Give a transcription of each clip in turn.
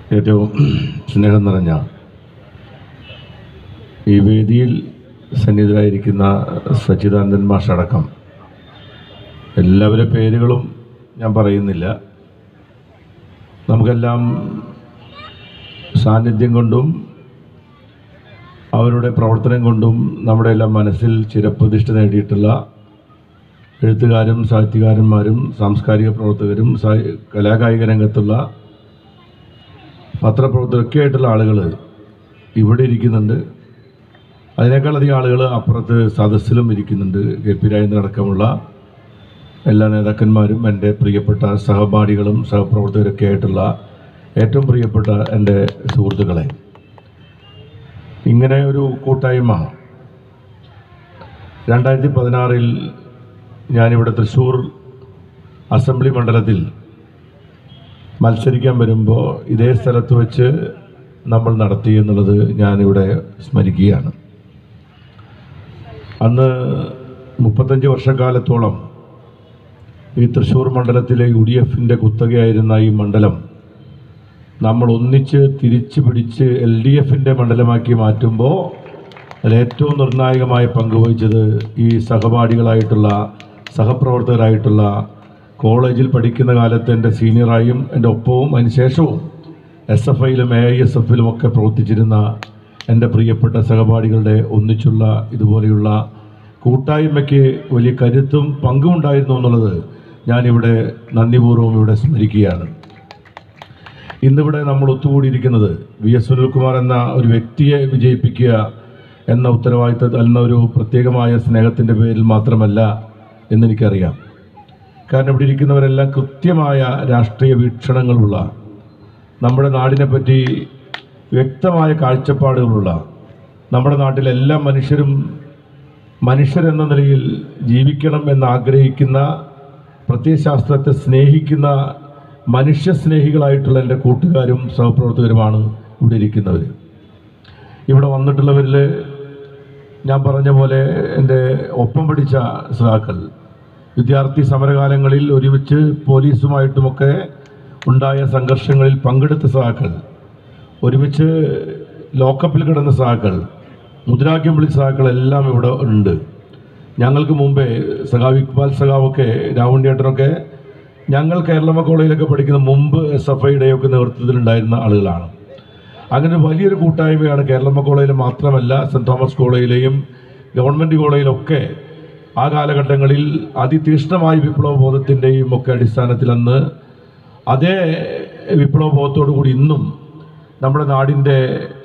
ഏറ്റവും സ്നേഹം നിറഞ്ഞ ഈ വേദിയിൽ സന്നിധരായിരിക്കുന്ന സച്ചിദാനന്ദൻ മാഷ് അടക്കം എല്ലാവരുടെ പേരുകളും ഞാൻ പറയുന്നില്ല നമുക്കെല്ലാം സാന്നിധ്യം കൊണ്ടും അവരുടെ പ്രവർത്തനം കൊണ്ടും നമ്മുടെ എല്ലാം മനസ്സിൽ ചിരപ്രതിഷ്ഠ നേടിയിട്ടുള്ള എഴുത്തുകാരും സാഹിത്യകാരന്മാരും സാംസ്കാരിക പ്രവർത്തകരും സാ- കലാകായിക രംഗത്തുള്ള പത്രപ്രവർത്തകരൊക്കെ ആയിട്ടുള്ള ആളുകൾ ഇവിടെ ഇരിക്കുന്നുണ്ട് അതിനേക്കാളധികം ആളുകൾ അപ്പുറത്ത് സദസ്സിലും ഇരിക്കുന്നുണ്ട് കെ പി രാജേന്ദ്രൻ അടക്കമുള്ള എല്ലാ നേതാക്കന്മാരും എൻ്റെ പ്രിയപ്പെട്ട സഹപാഠികളും സഹപ്രവർത്തകരൊക്കെ ആയിട്ടുള്ള ഏറ്റവും പ്രിയപ്പെട്ട എൻ്റെ സുഹൃത്തുക്കളെ ഇങ്ങനെ ഒരു കൂട്ടായ്മ രണ്ടായിരത്തി പതിനാറിൽ ഞാനിവിടെ തൃശ്ശൂർ അസംബ്ലി മണ്ഡലത്തിൽ മത്സരിക്കാൻ വരുമ്പോൾ ഇതേ സ്ഥലത്ത് വെച്ച് നമ്മൾ നടത്തി എന്നുള്ളത് ഞാനിവിടെ സ്മരിക്കുകയാണ് അന്ന് മുപ്പത്തഞ്ച് വർഷക്കാലത്തോളം ഈ തൃശ്ശൂർ മണ്ഡലത്തിലെ യു ഡി എഫിൻ്റെ കുത്തകയായിരുന്ന ഈ മണ്ഡലം നമ്മൾ ഒന്നിച്ച് തിരിച്ചു പിടിച്ച് എൽ ഡി എഫിൻ്റെ മണ്ഡലമാക്കി മാറ്റുമ്പോൾ അതിൽ ഏറ്റവും നിർണായകമായ പങ്ക് വഹിച്ചത് ഈ സഹപാഠികളായിട്ടുള്ള സഹപ്രവർത്തകരായിട്ടുള്ള കോളേജിൽ പഠിക്കുന്ന കാലത്ത് എൻ്റെ സീനിയറായും എൻ്റെ ഒപ്പവും അതിനുശേഷവും എസ് എഫ് ഐയിലും എ ഐ എസ് എഫിലും ഒക്കെ പ്രവർത്തിച്ചിരുന്ന എൻ്റെ പ്രിയപ്പെട്ട സഹപാഠികളുടെ ഒന്നിച്ചുള്ള ഇതുപോലെയുള്ള കൂട്ടായ്മയ്ക്ക് വലിയ കരുത്തും പങ്കും ഉണ്ടായിരുന്നു എന്നുള്ളത് ഞാനിവിടെ നന്ദിപൂർവ്വം ഇവിടെ സ്മരിക്കുകയാണ് ഇന്നിവിടെ നമ്മൾ ഒത്തുകൂടിയിരിക്കുന്നത് വി എസ് സുനിൽകുമാർ എന്ന ഒരു വ്യക്തിയെ വിജയിപ്പിക്കുക എന്ന ഉത്തരവാദിത്തം എന്ന ഒരു പ്രത്യേകമായ സ്നേഹത്തിൻ്റെ പേരിൽ മാത്രമല്ല എന്നെനിക്കറിയാം കാരണം ഇവിടെ ഇരിക്കുന്നവരെല്ലാം കൃത്യമായ രാഷ്ട്രീയ വീക്ഷണങ്ങളുള്ള നമ്മുടെ നാടിനെ പറ്റി വ്യക്തമായ കാഴ്ചപ്പാടുകളുള്ള നമ്മുടെ നാട്ടിലെ എല്ലാ മനുഷ്യരും മനുഷ്യരെന്ന നിലയിൽ ജീവിക്കണം എന്ന് ആഗ്രഹിക്കുന്ന പ്രത്യയശാസ്ത്രത്തെ സ്നേഹിക്കുന്ന മനുഷ്യസ്നേഹികളായിട്ടുള്ള എൻ്റെ കൂട്ടുകാരും സഹപ്രവർത്തകരുമാണ് ഇവിടെ ഇരിക്കുന്നവർ ഇവിടെ വന്നിട്ടുള്ളവരിൽ ഞാൻ പറഞ്ഞ പോലെ എൻ്റെ ഒപ്പം പഠിച്ച സഹാക്കൾ വിദ്യാർത്ഥി സമരകാലങ്ങളിൽ ഒരുമിച്ച് പോലീസുമായിട്ടുമൊക്കെ ഉണ്ടായ സംഘർഷങ്ങളിൽ പങ്കെടുത്ത സഹാക്കൾ ഒരുമിച്ച് ലോക്കപ്പിൽ കിടന്ന സഹാക്കൾ മുദ്രാവാക്യം വിളിച്ച സഹാക്കൾ എല്ലാം ഇവിടെ ഉണ്ട് ഞങ്ങൾക്ക് മുമ്പേ സഖാവ് ഇക്ബാൽ സഖാവൊക്കെ രാവുണ്ണിയേട്ടനൊക്കെ ഞങ്ങൾ കേരളമ കോളേജിലൊക്കെ പഠിക്കുന്ന മുമ്പ് എസ് എഫ് ഐയുടെയൊക്കെ നേതൃത്വത്തിലുണ്ടായിരുന്ന ആളുകളാണ് അങ്ങനെ വലിയൊരു കൂട്ടായ്മയാണ് കേരളമ കോളേജിൽ മാത്രമല്ല സെൻറ് തോമസ് കോളേജിലെയും ഗവൺമെൻറ് കോളേജിലൊക്കെ ആ കാലഘട്ടങ്ങളിൽ അതിതീക്ഷ്ണമായ വിപ്ലവ ബോധത്തിൻ്റെയും ഒക്കെ അടിസ്ഥാനത്തിൽ അന്ന് അതേ വിപ്ലവ ബോധത്തോടു കൂടി ഇന്നും നമ്മുടെ നാടിൻ്റെ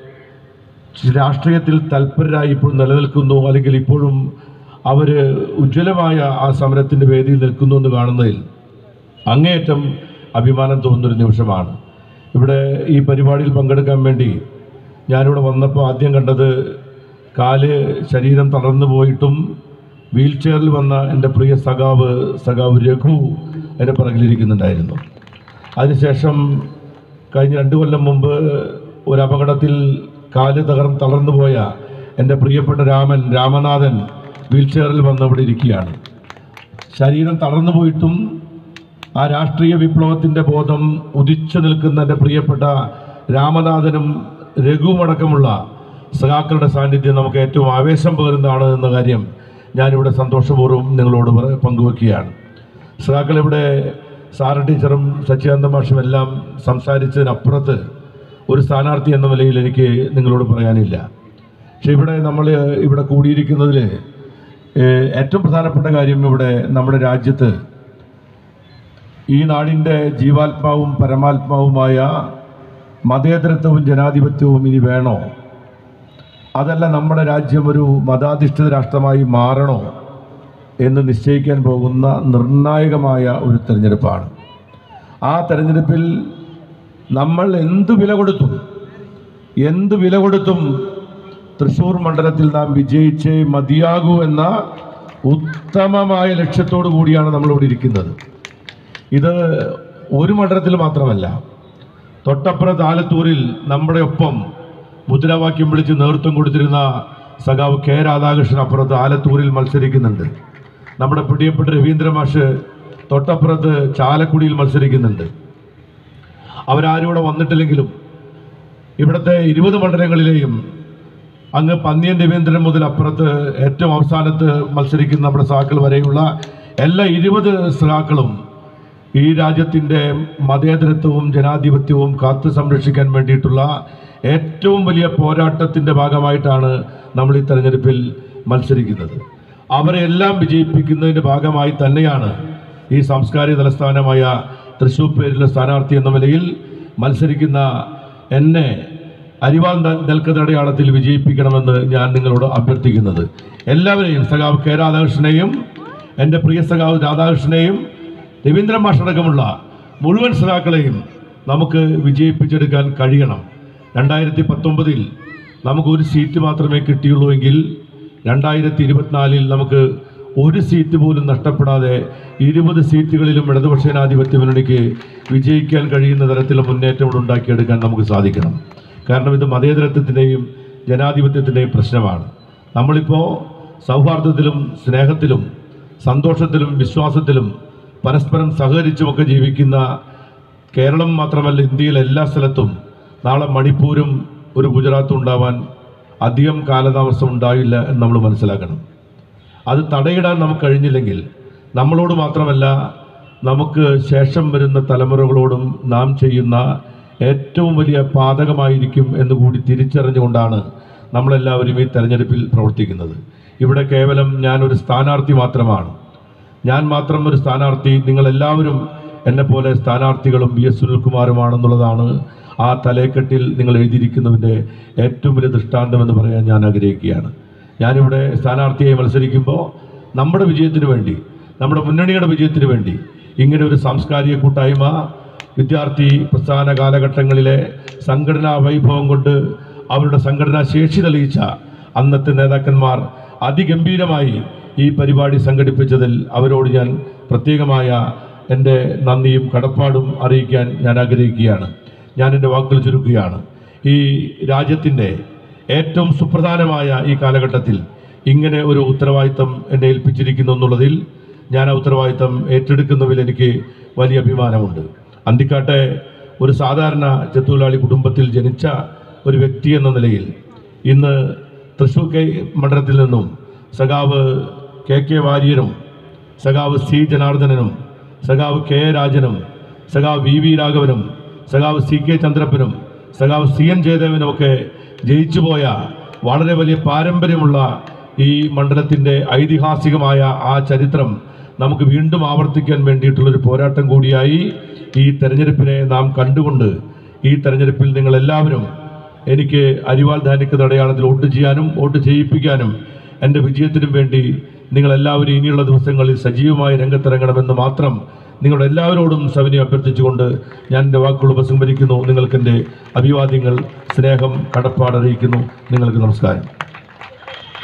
രാഷ്ട്രീയത്തിൽ തൽപരരായി ഇപ്പോൾ നിലനിൽക്കുന്നു അല്ലെങ്കിൽ ഇപ്പോഴും അവർ ഉജ്ജ്വലമായ ആ സമരത്തിൻ്റെ വേദിയിൽ നിൽക്കുന്നു എന്ന് കാണുന്നതിൽ അങ്ങേയറ്റം അഭിമാനം തോന്നുന്നൊരു നിമിഷമാണ് ഇവിടെ ഈ പരിപാടിയിൽ പങ്കെടുക്കാൻ വേണ്ടി ഞാനിവിടെ വന്നപ്പോൾ ആദ്യം കണ്ടത് കാല് ശരീരം തളർന്നു പോയിട്ടും വീൽ ചെയറിൽ വന്ന എൻ്റെ പ്രിയ സഖാവ് സഖാവ് രഘു എൻ്റെ പിറകിലിരിക്കുന്നുണ്ടായിരുന്നു അതിനുശേഷം കഴിഞ്ഞ രണ്ട് കൊല്ലം മുമ്പ് ഒരു അപകടത്തിൽ കാല് തകർന്ന് തളർന്നു പോയ എൻ്റെ പ്രിയപ്പെട്ട രാമൻ രാമനാഥൻ വീൽ ചെയറിൽ വന്ന് ഇവിടെ ഇരിക്കുകയാണ് ശരീരം തളർന്നു പോയിട്ടും ആ രാഷ്ട്രീയ വിപ്ലവത്തിൻ്റെ ബോധം ഉദിച്ചു നിൽക്കുന്ന എൻ്റെ പ്രിയപ്പെട്ട രാമനാഥനും രഘുവുമടക്കമുള്ള സഖാക്കളുടെ സാന്നിധ്യം നമുക്ക് ഏറ്റവും ആവേശം പകരുന്നതാണ് എന്ന കാര്യം ഞാനിവിടെ സന്തോഷപൂർവ്വം നിങ്ങളോട് പറ- പങ്കുവെക്കുകയാണ് സഖാക്കൾ ഇവിടെ സാറ ടീച്ചറും സച്ചിദാനന്ദ മാഷും എല്ലാം സംസാരിച്ചതിനപ്പുറത്ത് ഒരു സ്ഥാനാർത്ഥി എന്ന നിലയിൽ എനിക്ക് നിങ്ങളോട് പറയാനില്ല പക്ഷെ ഇവിടെ നമ്മൾ ഇവിടെ കൂടിയിരിക്കുന്നതിൽ ഏഹ്, ഏറ്റവും പ്രധാനപ്പെട്ട കാര്യം ഇവിടെ നമ്മുടെ രാജ്യത്ത് ഈ നാടിൻ്റെ ജീവാത്മാവും പരമാത്മാവുമായ മതേതരത്വവും ജനാധിപത്യവും ഇനി വേണോ അതല്ല നമ്മുടെ രാജ്യം ഒരു മതാധിഷ്ഠിത രാഷ്ട്രമായി മാറണോ എന്ന് നിശ്ചയിക്കാൻ പോകുന്ന നിർണായകമായ ഒരു തെരഞ്ഞെടുപ്പാണ് ആ തെരഞ്ഞെടുപ്പിൽ നമ്മൾ എന്ത് വില കൊടുത്തും എന്ത് വില കൊടുത്തും തൃശ്ശൂർ മണ്ഡലത്തിൽ നാം വിജയിച്ചേ മതിയാകൂ എന്ന ഉത്തമമായ ലക്ഷ്യത്തോടു കൂടിയാണ് നമ്മളിവിടെ ഇരിക്കുന്നത് ഇത് ഒരു മണ്ഡലത്തിൽ മാത്രമല്ല തൊട്ടപ്പുറത്ത് ആലത്തൂരിൽ നമ്മുടെ ഒപ്പം മുദ്രാവാക്യം വിളിച്ച് നേതൃത്വം കൊടുത്തിരുന്ന സഖാവ് കെ രാധാകൃഷ്ണൻ അപ്പുറത്ത് ആലത്തൂരിൽ മത്സരിക്കുന്നുണ്ട് നമ്മുടെ പ്രിയപ്പെട്ട രവീന്ദ്ര മാഷ് തൊട്ടപ്പുറത്ത് ചാലക്കുടിയിൽ മത്സരിക്കുന്നുണ്ട് അവരാരും ഇവിടെ വന്നിട്ടില്ലെങ്കിലും ഇവിടുത്തെ ഇരുപത് മണ്ഡലങ്ങളിലെയും അങ്ങ് പന്നിയൻ രവീന്ദ്രൻ മുതൽ അപ്പുറത്ത് ഏറ്റവും അവസാനത്ത് മത്സരിക്കുന്ന നമ്മുടെ സഹാക്കൾ വരെയുള്ള എല്ലാ ഇരുപത് സഹാക്കളും ഈ രാജ്യത്തിൻ്റെ മതേതരത്വവും ജനാധിപത്യവും കാത്തു സംരക്ഷിക്കാൻ വേണ്ടിയിട്ടുള്ള ഏറ്റവും വലിയ പോരാട്ടത്തിൻ്റെ ഭാഗമായിട്ടാണ് നമ്മൾ ഈ തെരഞ്ഞെടുപ്പിൽ മത്സരിക്കുന്നത് അവരെ എല്ലാം വിജയിപ്പിക്കുന്നതിൻ്റെ ഭാഗമായി തന്നെയാണ് ഈ സാംസ്കാരിക തലസ്ഥാനമായ തൃശ്ശൂർ പേരിലെ സ്ഥാനാർത്ഥി എന്ന നിലയിൽ മത്സരിക്കുന്ന എന്നെ അരിവാൾ ന- നെൽക്കതടയാളത്തിൽ വിജയിപ്പിക്കണമെന്ന് ഞാൻ നിങ്ങളോട് അഭ്യർത്ഥിക്കുന്നത് എല്ലാവരെയും സഖാവ് കെ രാധാകൃഷ്ണനെയും എൻ്റെ പ്രിയ സഖാവ് രാധാകൃഷ്ണനെയും രവീന്ദ്രൻ മാഷടക്കമുള്ള മുഴുവൻ സഖാക്കളെയും നമുക്ക് വിജയിപ്പിച്ചെടുക്കാൻ കഴിയണം രണ്ടായിരത്തി പത്തൊമ്പതിൽ നമുക്ക് ഒരു സീറ്റ് മാത്രമേ കിട്ടിയുള്ളൂ എങ്കിൽ രണ്ടായിരത്തി ഇരുപത്തിനാലിൽ നമുക്ക് ഒരു സീറ്റ് പോലും നഷ്ടപ്പെടാതെ ഇരുപത് സീറ്റുകളിലും ഇടതുപക്ഷ ജനാധിപത്യ മുന്നണിക്ക് വിജയിക്കാൻ കഴിയുന്ന തരത്തിലുള്ള മുന്നേറ്റം ഇവിടെ ഉണ്ടാക്കിയെടുക്കാൻ നമുക്ക് സാധിക്കണം കാരണം ഇത് മതേതരത്വത്തിൻ്റെയും ജനാധിപത്യത്തിൻ്റെയും പ്രശ്നമാണ് നമ്മളിപ്പോൾ സൗഹാർദ്ദത്തിലും സ്നേഹത്തിലും സന്തോഷത്തിലും വിശ്വാസത്തിലും പരസ്പരം സഹകരിച്ചുമൊക്കെ ജീവിക്കുന്ന കേരളം മാത്രമല്ല ഇന്ത്യയിലെ എല്ലാ സ്ഥലത്തും നാളെ മണിപ്പൂരും ഒരു ഗുജറാത്തും ഉണ്ടാവാൻ അധികം കാലതാമസം ഉണ്ടായില്ല എന്ന് നമ്മൾ മനസ്സിലാക്കണം അത് തടയിടാൻ നമുക്ക് കഴിഞ്ഞില്ലെങ്കിൽ നമ്മളോട് മാത്രമല്ല നമുക്ക് ശേഷം വരുന്ന തലമുറകളോടും നാം ചെയ്യുന്ന ഏറ്റവും വലിയ പാതകമായിരിക്കും എന്ന് കൂടി തിരിച്ചറിഞ്ഞുകൊണ്ടാണ് നമ്മളെല്ലാവരും ഈ തെരഞ്ഞെടുപ്പിൽ പ്രവർത്തിക്കുന്നത് ഇവിടെ കേവലം ഞാനൊരു സ്ഥാനാർത്ഥി മാത്രമാണ് ഞാൻ മാത്രം ഒരു സ്ഥാനാർത്ഥി നിങ്ങളെല്ലാവരും എന്നെപ്പോലെ സ്ഥാനാർത്ഥികളും വി എസ് സുനിൽകുമാറുമാണെന്നുള്ളതാണ് ആ തലേക്കെട്ടിൽ നിങ്ങൾ എഴുതിയിരിക്കുന്നതിൻ്റെ ഏറ്റവും വലിയ ദൃഷ്ടാന്തമെന്ന് പറയാൻ ഞാൻ ആഗ്രഹിക്കുകയാണ് ഞാനിവിടെ സ്ഥാനാർത്ഥിയായി മത്സരിക്കുമ്പോൾ നമ്മുടെ വിജയത്തിന് വേണ്ടി നമ്മുടെ മുന്നണിയുടെ വിജയത്തിന് വേണ്ടി ഇങ്ങനെ ഒരു സാംസ്കാരിക കൂട്ടായ്മ വിദ്യാർത്ഥി പ്രസ്ഥാന കാലഘട്ടങ്ങളിലെ സംഘടനാ വൈഭവം കൊണ്ട് അവരുടെ സംഘടനാ ശേഷി തെളിയിച്ച അന്നത്തെ നേതാക്കന്മാർ അതിഗംഭീരമായി ഈ പരിപാടി സംഘടിപ്പിച്ചതിൽ അവരോട് ഞാൻ പ്രത്യേകമായ എൻ്റെ നന്ദിയും കടപ്പാടും അറിയിക്കാൻ ഞാൻ ആഗ്രഹിക്കുകയാണ് ഞാൻ എൻ്റെ വാക്കുകൾ ചുരുക്കുകയാണ് ഈ രാജ്യത്തിൻ്റെ ഏറ്റവും സുപ്രധാനമായ ഈ കാലഘട്ടത്തിൽ ഇങ്ങനെ ഒരു ഉത്തരവാദിത്തം എന്നെ ഏൽപ്പിച്ചിരിക്കുന്നു എന്നുള്ളതിൽ ഞാൻ ആ ഉത്തരവാദിത്തം ഏറ്റെടുക്കുന്നതിൽ എനിക്ക് വലിയ അഭിമാനമുണ്ട് അന്തിക്കാട്ടെ ഒരു സാധാരണ ചെത്തുതൊഴിലാളി കുടുംബത്തിൽ ജനിച്ച ഒരു വ്യക്തി എന്ന നിലയിൽ ഇന്ന് തൃശ്ശൂർ കെ മണ്ഡലത്തിൽ നിന്നും സഖാവ് കെ കെ വാര്യരും സഖാവ് സി ജനാർദ്ദനനും സഖാവ് കെ എ രാജനും സഖാവ് വി വി രാഘവനും സഖാവ് സി കെ ചന്ദ്രപ്പനും സഖാവ് സി എൻ ജയദേവനും ഒക്കെ ജയിച്ചുപോയ വളരെ വലിയ പാരമ്പര്യമുള്ള ഈ മണ്ഡലത്തിൻ്റെ ഐതിഹാസികമായ ആ ചരിത്രം നമുക്ക് വീണ്ടും ആവർത്തിക്കാൻ വേണ്ടിയിട്ടുള്ളൊരു പോരാട്ടം കൂടിയായി ഈ തെരഞ്ഞെടുപ്പിനെ നാം കണ്ടുകൊണ്ട് ഈ തെരഞ്ഞെടുപ്പിൽ നിങ്ങളെല്ലാവരും എനിക്ക് അരിവാൾ ധാന്യക്ക് തടയാളത്തിൽ വോട്ട് ചെയ്യാനും വോട്ട് ചെയ്യിപ്പിക്കാനും എൻ്റെ വിജയത്തിനും വേണ്ടി നിങ്ങളെല്ലാവരും ഇനിയുള്ള ദിവസങ്ങളിൽ സജീവമായി രംഗത്തിറങ്ങണമെന്ന് മാത്രം നിങ്ങളുടെ എല്ലാവരോടും സവിനയം അഭ്യർത്ഥിച്ചുകൊണ്ട് ഞാൻ എൻ്റെ വാക്കുകൾ ഉപസംഹരിക്കുന്നു നിങ്ങൾക്ക് എൻ്റെ അഭിവാദ്യങ്ങൾ സ്നേഹം കടപ്പാട് അറിയിക്കുന്നു നിങ്ങൾക്ക് നമസ്കാരം